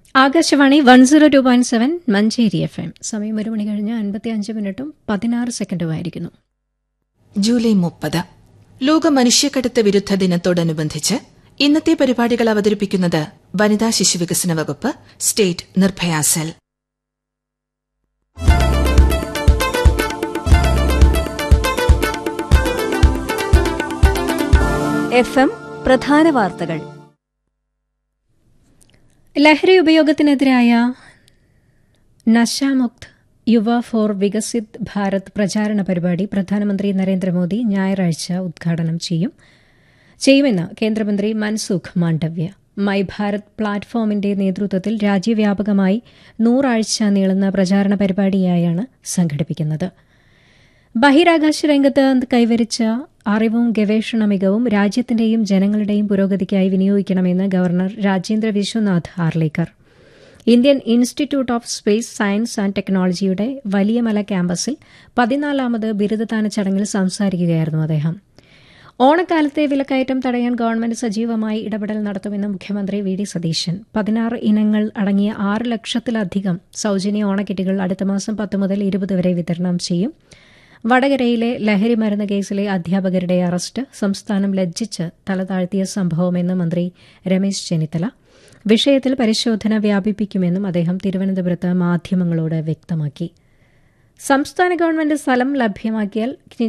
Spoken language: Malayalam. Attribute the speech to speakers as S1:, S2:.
S1: Akashvani one zero two point seven Manjeri F M സമയം ഒരു മണി കഴിഞ്ഞ് അൻപത്തി അഞ്ച് മിനിറ്റും പതിനാറ് സെക്കൻഡുമായിരിക്കുന്നു
S2: ജൂലൈ മുപ്പത് ലോക മനുഷ്യക്കടത്ത് വിരുദ്ധ ദിനത്തോടനുബന്ധിച്ച് ഇന്നത്തെ പരിപാടികൾ അവതരിപ്പിക്കുന്നത് വനിതാ ശിശുവികസന വകുപ്പ് state Nirbhaya cell
S3: F M പ്രധാന വാർത്തകൾ
S1: ലഹരി ഉപയോഗത്തിനെതിരായ നശാമുക്ത് യുവ ഫോർ വികസിത് ഭാരത് പ്രചാരണ പരിപാടി പ്രധാനമന്ത്രി നരേന്ദ്രമോദി ഞായറാഴ്ച ഉദ്ഘാടനം ചെയ്യും ചെയ്യുമെന്ന് കേന്ദ്രമന്ത്രി മൻസുഖ് മാണ്ഡവ്യ മൈ ഭാരത് പ്ലാറ്റ്ഫോമിന്റെ നേതൃത്വത്തിൽ രാജ്യവ്യാപകമായി നൂറാഴ്ച നീളുന്ന പ്രചാരണ പരിപാടിയായാണ് സംഘടിപ്പിക്കുന്നത് ബഹിരാകാശ രംഗത്ത് കൈവരിച്ച അറിവും ഗവേഷണ മികവും രാജ്യത്തിന്റെയും ജനങ്ങളുടെയും പുരോഗതിക്കായി വിനിയോഗിക്കണമെന്ന് governor Rajendra Vishwanath Arlekar Indian institute of space science and ടെക്നോളജിയുടെ വലിയമല ക്യാമ്പസിൽ പതിനാലാമത് ബിരുദദാന ചടങ്ങിൽ സംസാരിക്കുകയായിരുന്നു അദ്ദേഹം ഓണക്കാലത്തെ വിലക്കയറ്റം തടയാൻ ഗവൺമെന്റ് സജീവമായി ഇടപെടൽ നടത്തുമെന്ന് മുഖ്യമന്ത്രി വി ഡി സതീശൻ പതിനാറ് ഇനങ്ങൾ അടങ്ങിയ ആറ് ലക്ഷത്തിലധികം സൌജന്യ ഓണക്കിറ്റുകൾ അടുത്ത മാസം പത്ത് മുതൽ ഇരുപത് വരെ വിതരണം ചെയ്യും വടകരയിലെ ലഹരി മരുന്ന് കേസിലെ അധ്യാപകരുടെ അറസ്റ്റ് സംസ്ഥാനം ലജ്ജിച്ച് തലതാഴ്ത്തിയ സംഭവമെന്ന് മന്ത്രി രമേശ് ചെന്നിത്തല വിഷയത്തിൽ പരിശോധന വ്യാപിപ്പിക്കുമെന്നും അദ്ദേഹം തിരുവനന്തപുരത്ത് മാധ്യമങ്ങളോട് വ്യക്തമാക്കി സംസ്ഥാന ഗവൺമെന്റ് സ്ഥലം ലഭ്യമാക്കിയാൽ